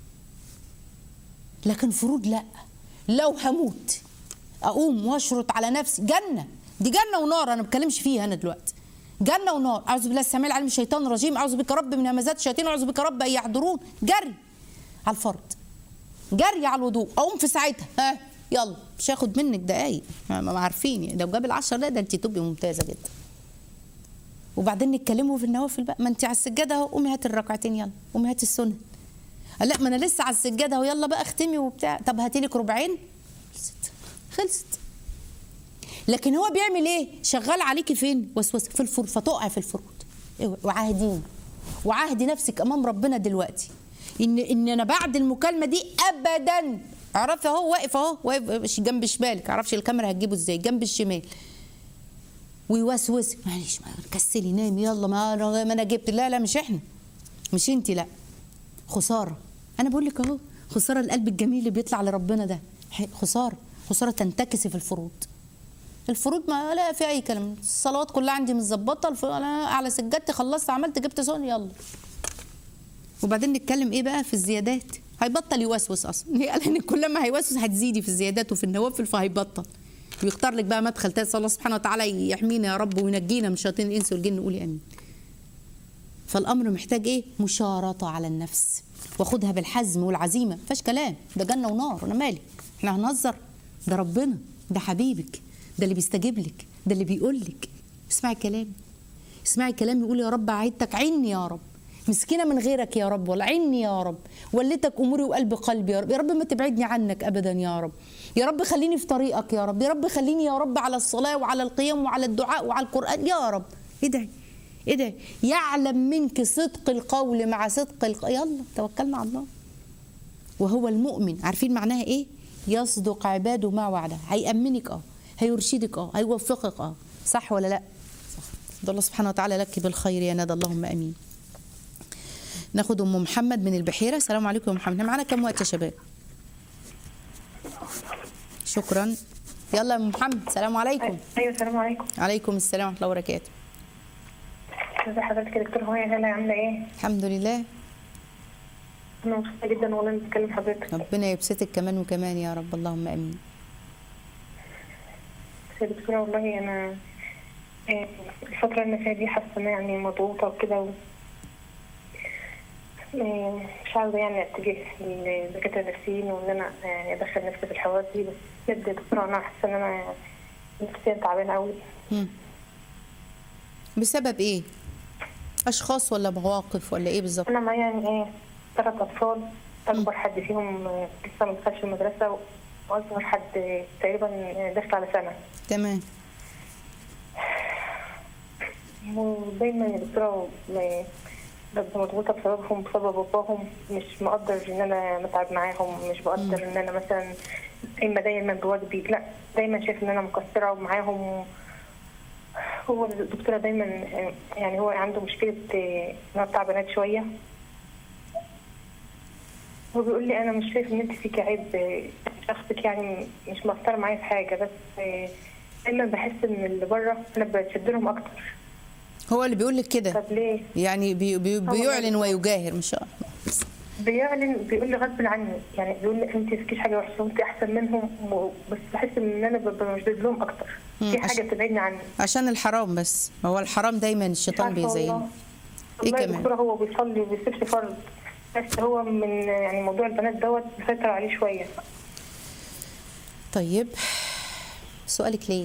لكن فروض لا لو هموت اقوم واشرط على نفسي جنه دي جنه ونار انا ما بتكلمش فيها انا دلوقتي جنه ونار اعوذ بالله السميع العليم من الشيطان الرجيم اعوذ بك رب من همزات الشياطين اعوذ بك رب ان يحضرون جري على الفرض جري على الوضوء اقوم في ساعتها ها يلا مش هاخد منك دقايق ما ما عارفين يعني لو جاب العشر لا ده انت تبقي ممتازه جدا وبعدين نتكلموا في النوافل بقى ما انت على السجاده اهو قومي هاتي الركعتين يلا قومي هاتي السنه قال لا ما انا لسه على السجاده اهو يلا بقى اختمي وبتاع طب هاتي لك ربعين خلصت خلصت لكن هو بيعمل ايه شغال عليكي فين وسوسه في الفروض فتقعي في الفروض اوعي. وعاهدين وعاهدي نفسك امام ربنا دلوقتي ان ان انا بعد المكالمه دي ابدا اعرفي اهو واقف اهو واقف جنب شمالك اعرفش الكاميرا هتجيبه ازاي جنب الشمال ويوسوس معلش ما كسلي نامي يلا ما انا ما انا جبت لا لا مش احنا مش انت لا خساره انا بقول لك اهو خساره القلب الجميل اللي بيطلع لربنا ده ح- خساره خساره تنتكسي في الفروض الفروض ما لا في اي كلام الصلوات كلها عندي متظبطه الف- انا على سجادتي خلصت عملت جبت سون يلا وبعدين نتكلم ايه بقى في الزيادات هيبطل يوسوس اصلا هي قال ان كل ما هيوسوس هتزيدي في الزيادات وفي النوافل فهيبطل ويختار لك بقى مدخل تاني الله سبحانه وتعالى يحمينا يا رب وينجينا من شياطين الانس والجن قولي امين فالامر محتاج ايه مشارطه على النفس واخدها بالحزم والعزيمه مفيش كلام ده جنه ونار انا مالي احنا هنهزر ده ربنا ده حبيبك ده اللي بيستجيب لك ده اللي بيقول لك اسمعي كلامي اسمعي كلامي قولي يا رب عيدتك عيني يا رب مسكينه من غيرك يا رب ولا عيني يا رب وليتك اموري وقلب قلبي يا رب يا رب ما تبعدني عنك ابدا يا رب يا رب خليني في طريقك يا رب يا رب خليني يا رب على الصلاه وعلى القيام وعلى الدعاء وعلى القران يا رب ادعي ادعي يعلم منك صدق القول مع صدق الق... يلا توكلنا على الله وهو المؤمن عارفين معناها ايه يصدق عباده ما وعده هيأمنك اه هيرشدك اه هيوفقك اه صح ولا لا صح ده الله سبحانه وتعالى لك بالخير يا ندى اللهم امين ناخد ام محمد من البحيره السلام عليكم يا ام محمد إحنا معانا كام وقت يا شباب شكرا يلا يا ام محمد السلام عليكم ايوه السلام عليكم عليكم السلام ورحمه الله وبركاته ازي حضرتك يا دكتور هويا غالية عامله ايه؟ الحمد لله انا مبسوطه جدا والله اني بتكلم حضرتك ربنا يبسطك كمان وكمان يا رب اللهم امين بس يا دكتوره والله انا آه، الفترة اللي فاتت دي حاسة إن أنا يعني مضغوطة وكده و... آه، مش عاوزة يعني أتجه للدكاترة النفسيين وإن أنا يعني أدخل نفسي في الحوارات دي بس بجد يا دكتورة أنا حاسة إن أنا نفسيا تعبانة أوي مم. بسبب ايه اشخاص ولا مواقف ولا ايه بالظبط أنا معايا يعني إيه ثلاث أطفال أكبر حد فيهم آه، لسه ما دخلش المدرسة وأصغر حد آه، تقريبا آه، داخل على سنة تمام ودايما يا دكتورة م- ببقى مضغوطة بسببهم بسبب باباهم مش مقدر إن أنا متعب معاهم مش بقدر إن أنا مثلا إما دايما بواجبي لا دايما شايف إن أنا مقصرة معاهم هو الدكتورة دايما آه، يعني هو عنده مشكلة آه، إن هو بتاع بنات شوية هو بيقول لي أنا مش شايف إن أنت فيكي عيب آه، شخصك يعني مش مقصرة معايا في حاجة بس آه، دايما بحس إن اللي بره أنا بشد لهم أكتر هو اللي بيقول لك كده طب ليه؟ يعني بي بي بيعلن ويجاهر مش بيعلن بيقول لي غصب عني يعني بيقول لي انت فيكيش حاجه وحشه وانت احسن منهم و- بس بحس ان انا ببقى مشدود لهم اكتر مم، في عش- حاجه تبعدني عني عشان الحرام بس هو الحرام دايما مش الشيطان عارفة والله. بيزينه ايه والله يا كمان دكتوره هو بيصلي وما بيسيبش فرض بس هو من يعني موضوع البنات دوت مسيطر عليه شويه طيب سؤالك ليه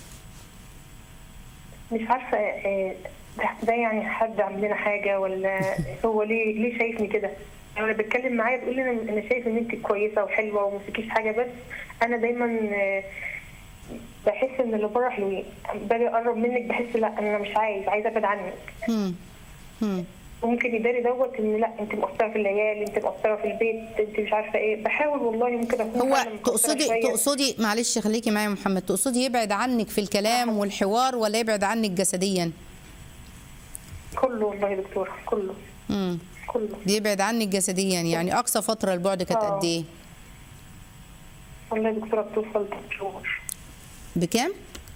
مش عارفه آه، ده ده يعني حد عامل لنا حاجه ولا هو ليه ليه شايفني كده يعني انا بتكلم معاه بيقول لي انا انا شايف ان انت كويسه وحلوه وما فيكيش حاجه بس انا دايما آه، بحس ان اللي بره حلوين باجي اقرب منك بحس لا انا مش عايز عايزه ابعد عنك هم. هم. ممكن يداري دوت ان لا انت مقصره في العيال انت مقصره في البيت انت مش عارفه ايه بحاول والله ممكن اكون هو فعلاً مقصرة تقصدي شوية. تقصدي معلش خليكي معايا يا محمد تقصدي يبعد عنك في الكلام والحوار ولا يبعد عنك جسديا كله والله يا دكتوره كله امم كله يبعد عنك جسديا يعني اقصى فتره البعد كانت آه. قد ايه والله يا دكتوره بتوصل 8 شهور بكام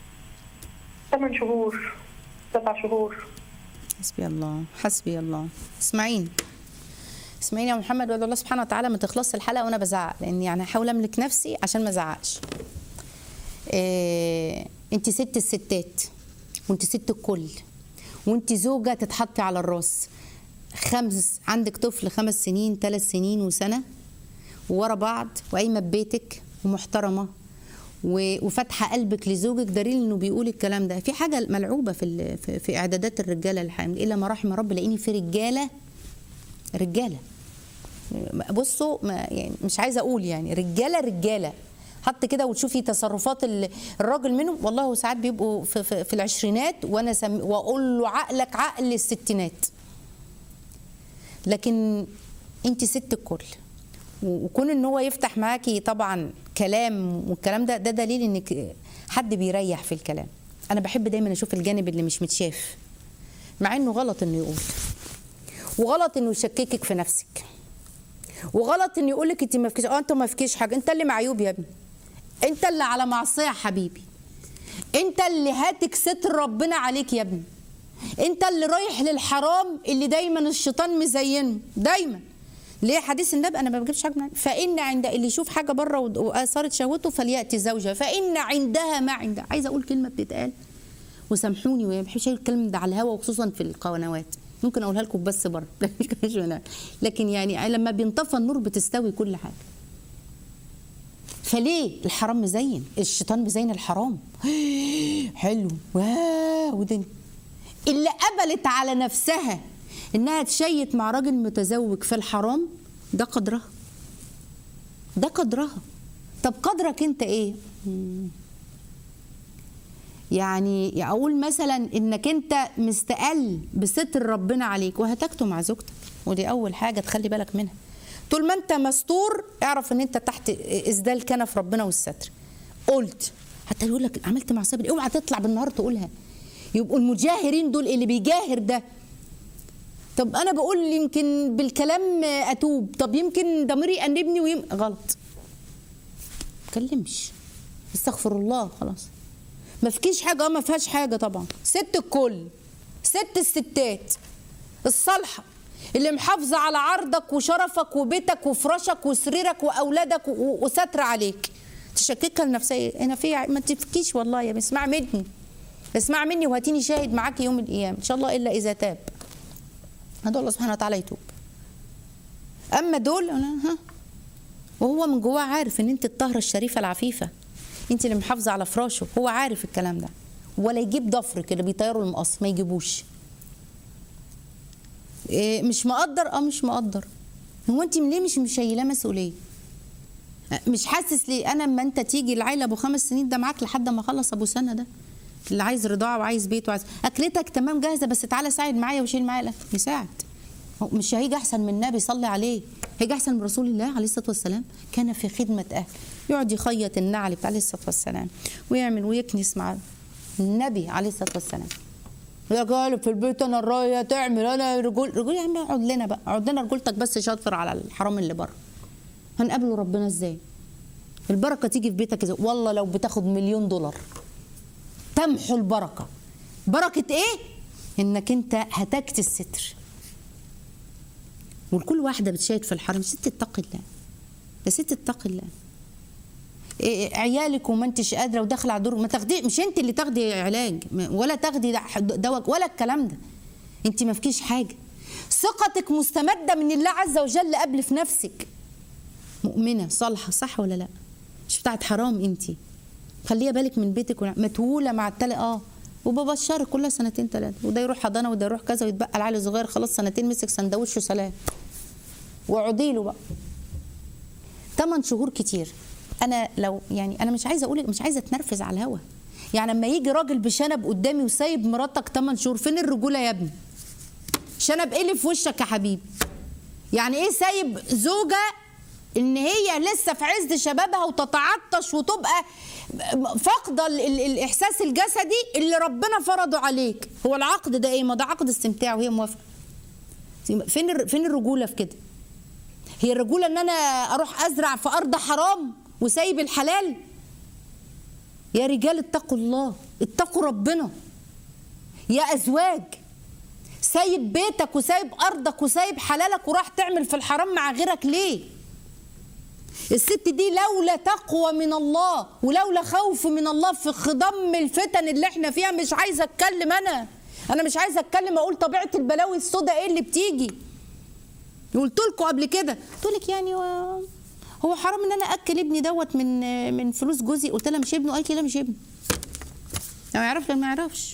8 شهور سبع شهور حسبي الله حسبي الله اسمعيني اسمعيني يا محمد وادعو الله سبحانه وتعالى ما تخلصش الحلقه وانا بزعق لان يعني هحاول املك نفسي عشان ما ازعقش إيه انت ست الستات وانت ست الكل وانت زوجه تتحطي على الراس خمس عندك طفل خمس سنين ثلاث سنين وسنه ورا بعض وقايمه ببيتك ومحترمه و- وفاتحه قلبك لزوجك دليل انه بيقول الكلام ده في حاجه ملعوبه في ال- في- في اعدادات الرجاله الحامل الا ما رحم رب لاني في رجاله رجاله بصوا ما يعني مش عايزه اقول يعني رجاله رجاله حط كده وتشوفي تصرفات ال- الراجل منهم والله ساعات بيبقوا في, في, في العشرينات وانا سم واقول له عقلك عقل الستينات لكن انت ست الكل و- وكون ان هو يفتح معاكي طبعا كلام والكلام ده ده دليل انك حد بيريح في الكلام انا بحب دايما اشوف الجانب اللي مش متشاف مع انه غلط انه يقول وغلط انه يشككك في نفسك وغلط انه يقول لك انت ما فيكيش اه انت ما فيكيش حاجه انت اللي معيوب يا ابني انت اللي على معصيه يا حبيبي انت اللي هاتك ستر ربنا عليك يا ابني انت اللي رايح للحرام اللي دايما الشيطان مزينه دايما ليه حديث النبي انا ما بجيبش حاجه من عندي. فان عند اللي يشوف حاجه بره ود- واثارت شهوته فلياتي زوجها فان عندها ما عندها عايزه اقول كلمه بتتقال وسامحوني وما بحبش اقول الكلام ده على الهوا وخصوصا في القنوات ممكن اقولها لكم بس بره مش هنا. لكن يعني لما بينطفى النور بتستوي كل حاجه فليه الحرام مزين الشيطان مزين الحرام حلو واو ده اللي قبلت على نفسها انها تشيت مع راجل متزوج في الحرام ده قدرها ده قدرها طب قدرك انت ايه مم. يعني اقول مثلا انك انت مستقل بستر ربنا عليك وهتكته مع زوجتك ودي اول حاجه تخلي بالك منها طول ما انت مستور اعرف ان انت تحت اسدال كنف ربنا والستر قلت حتى يقول لك عملت مع صبري اوعى تطلع بالنهار تقولها يبقوا المجاهرين دول اللي بيجاهر ده طب انا بقول يمكن بالكلام اتوب طب يمكن ضميري يأنبني ويم غلط تكلمش استغفر الله خلاص ما فيكيش حاجه اه ما فيهاش حاجه طبعا ست الكل ست الستات الصالحه اللي محافظه على عرضك وشرفك وبيتك وفراشك وسريرك واولادك و- وستر عليك تشككها لنفسها انا في ما تفكيش والله يا اسمع مني اسمع مني وهاتيني شاهد معاك يوم القيامه ان شاء الله الا اذا تاب هذا الله سبحانه وتعالى يتوب اما دول أنا ها وهو من جواه عارف ان انت الطاهره الشريفه العفيفه انت اللي محافظه على فراشه هو عارف الكلام ده ولا يجيب ضفرك اللي بيطيروا المقص ما يجيبوش إيه مش مقدر اه مش مقدر هو انت ليه مش مشيلاه مسؤوليه مش حاسس ليه انا اما انت تيجي العيله ابو خمس سنين ده معاك لحد ما اخلص ابو سنه ده اللي عايز رضاعه وعايز بيت وعايز اكلتك تمام جاهزه بس تعالى ساعد معايا وشيل معايا لا يساعد هو مش هيجي احسن من النبي صلي عليه هيجي احسن من رسول الله عليه الصلاه والسلام كان في خدمه اهل يقعد يخيط النعل بتاع عليه الصلاه والسلام ويعمل ويكنس مع النبي عليه الصلاه والسلام يا قالب في البيت انا الرايه تعمل انا رجول رجول يا عم اقعد لنا بقى اقعد لنا رجولتك بس شاطر على الحرام اللي بره هنقابله ربنا ازاي البركه تيجي في بيتك ازاي والله لو بتاخد مليون دولار تمحو البركه بركه ايه انك انت هتكت الستر والكل واحده بتشاهد في الحرم ست اتقي الله يا ست اتقي الله إيه عيالك وما انتش قادره وداخله على دور ما تاخدي مش انت اللي تاخدي علاج ولا تاخدي دواء ولا الكلام ده انت ما فيكيش حاجه ثقتك مستمده من الله عز وجل قبل في نفسك مؤمنه صالحه صح ولا لا مش بتاعت حرام انت خليها بالك من بيتك متوله مع التل اه وببشرك كلها سنتين ثلاثه وده يروح حضانه وده يروح كذا ويتبقى العيل الصغير خلاص سنتين مسك سندوتش وسلام واقعدي له بقى ثمان شهور كتير انا لو يعني انا مش عايزه اقول مش عايزه اتنرفز على الهوا يعني لما يجي راجل بشنب قدامي وسايب مراتك 8 شهور فين الرجوله يا ابني شنب ايه اللي في وشك يا حبيبي يعني ايه سايب زوجه ان هي لسه في عز شبابها وتتعطش وتبقى فاقده الاحساس الجسدي اللي ربنا فرضه عليك هو العقد ده ايه ما ده عقد استمتاع وهي موافقه فين فين الرجوله في كده هي الرجوله ان انا اروح ازرع في ارض حرام وسايب الحلال يا رجال اتقوا الله اتقوا ربنا يا ازواج سايب بيتك وسايب ارضك وسايب حلالك وراح تعمل في الحرام مع غيرك ليه الست دي لولا تقوى من الله ولولا خوف من الله في خضم الفتن اللي احنا فيها مش عايزه اتكلم انا انا مش عايزه اتكلم اقول طبيعه البلاوي السوداء ايه اللي بتيجي قلت لكم قبل كده قلت لك يعني هو حرام ان انا اكل ابني دوت من من فلوس جوزي قلت لها مش ابنه قالت لي لا مش ابني لو يعرف ما يعرفش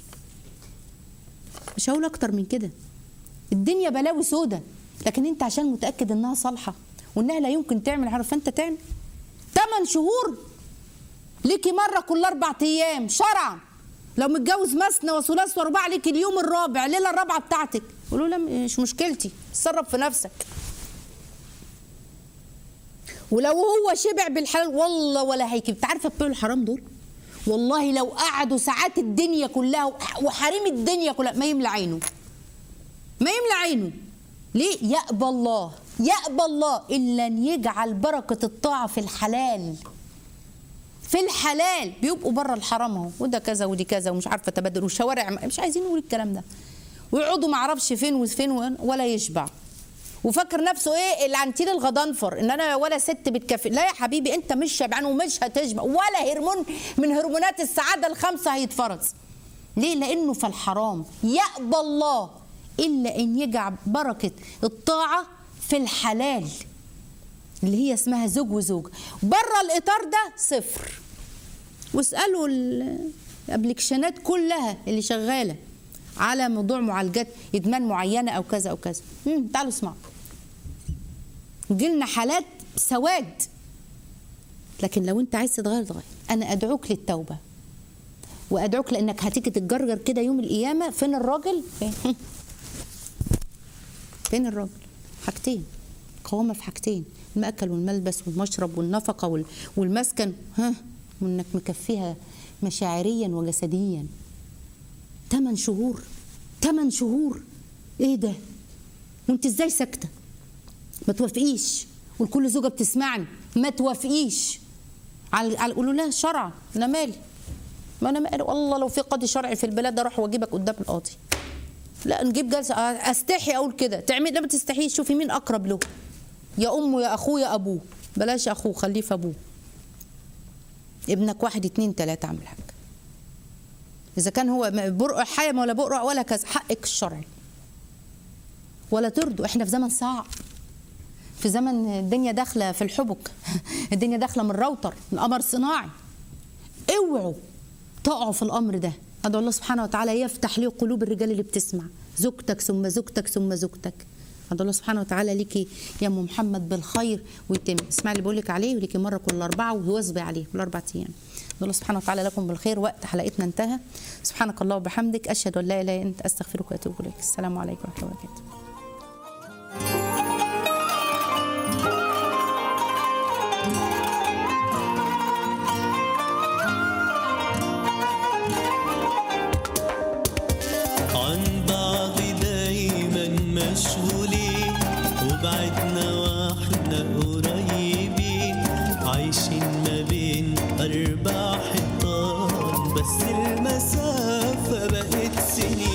مش هقول اكتر من كده الدنيا بلاوي سودة لكن انت عشان متاكد انها صالحه وانها لا يمكن تعمل حرام فانت تعمل 8 شهور ليكي مره كل اربع ايام شرعا لو متجوز مثنى وثلاث وارباع ليكي اليوم الرابع الليله الرابعه بتاعتك قولوا لا مش مشكلتي تصرف في نفسك ولو هو شبع بالحلال والله ولا هيك انت عارفه بتوع الحرام دول والله لو قعدوا ساعات الدنيا كلها وحريم الدنيا كلها ما يملى عينه ما يملى عينه ليه يأبى الله يأبى الله إلا أن يجعل بركة الطاعة في الحلال في الحلال بيبقوا بره الحرام اهو وده كذا ودي كذا ومش عارفه تبادل والشوارع مش عايزين نقول الكلام ده ويقعدوا ما اعرفش فين وفين ولا يشبع وفاكر نفسه ايه العنتيل الغضنفر ان انا ولا ست بتكفي لا يا حبيبي انت مش شبعان ومش هتشبع ولا هرمون من هرمونات السعاده الخمسه هيتفرز ليه لانه في الحرام يأبى الله الا ان يجعل بركه الطاعه في الحلال اللي هي اسمها زوج وزوج بره الاطار ده صفر واسالوا الابلكيشنات كلها اللي شغاله على موضوع معالجات ادمان معينه او كذا او كذا تعالوا اسمعوا جيلنا حالات سواد لكن لو انت عايز تتغير تغير انا ادعوك للتوبه وادعوك لانك هتيجي تتجرجر كده يوم القيامه فين الراجل فين فين الراجل حاجتين قوامه في حاجتين المأكل والملبس والمشرب والنفقه والمسكن ها وانك مكفيها مشاعريا وجسديا ثمان شهور ثمان شهور ايه ده وانت ازاي ساكته ما توافقيش والكل زوجه بتسمعني ما توافقيش على على قولوا لها شرع انا مالي ما انا مالي والله لو في قاضي شرعي في البلاد اروح واجيبك قدام القاضي لا نجيب جلسه استحي اقول كده تعمل لا ما تستحيش شوفي مين اقرب له يا امه يا اخوه يا ابوه بلاش اخوه خليه في ابوه ابنك واحد اتنين تلاته اعمل حاجه اذا كان هو برقع حيم ولا برقع ولا كذا حقك الشرعي ولا ترضوا احنا في زمن صعب في زمن الدنيا داخله في الحبك الدنيا داخله من الراوتر من قمر صناعي اوعوا تقعوا في الامر ده ادعو الله سبحانه وتعالى يفتح لي قلوب الرجال اللي بتسمع زوجتك ثم زوجتك ثم زوجتك ادعو الله سبحانه وتعالى ليكي يا ام محمد بالخير ويتم اسمع اللي بقول لك عليه وليكي مره كل اربعه وواظبي عليه كل اربع ايام ادعو الله سبحانه وتعالى لكم بالخير وقت حلقتنا انتهى سبحانك الله وبحمدك اشهد ان لا اله الا انت استغفرك واتوب اليك السلام عليكم ورحمه الله وبركاته عن بعض دايما مشغولين وبعدنا واحنا قريبين عايشين ما بين أربع حيطان بس المسافة بقت سنين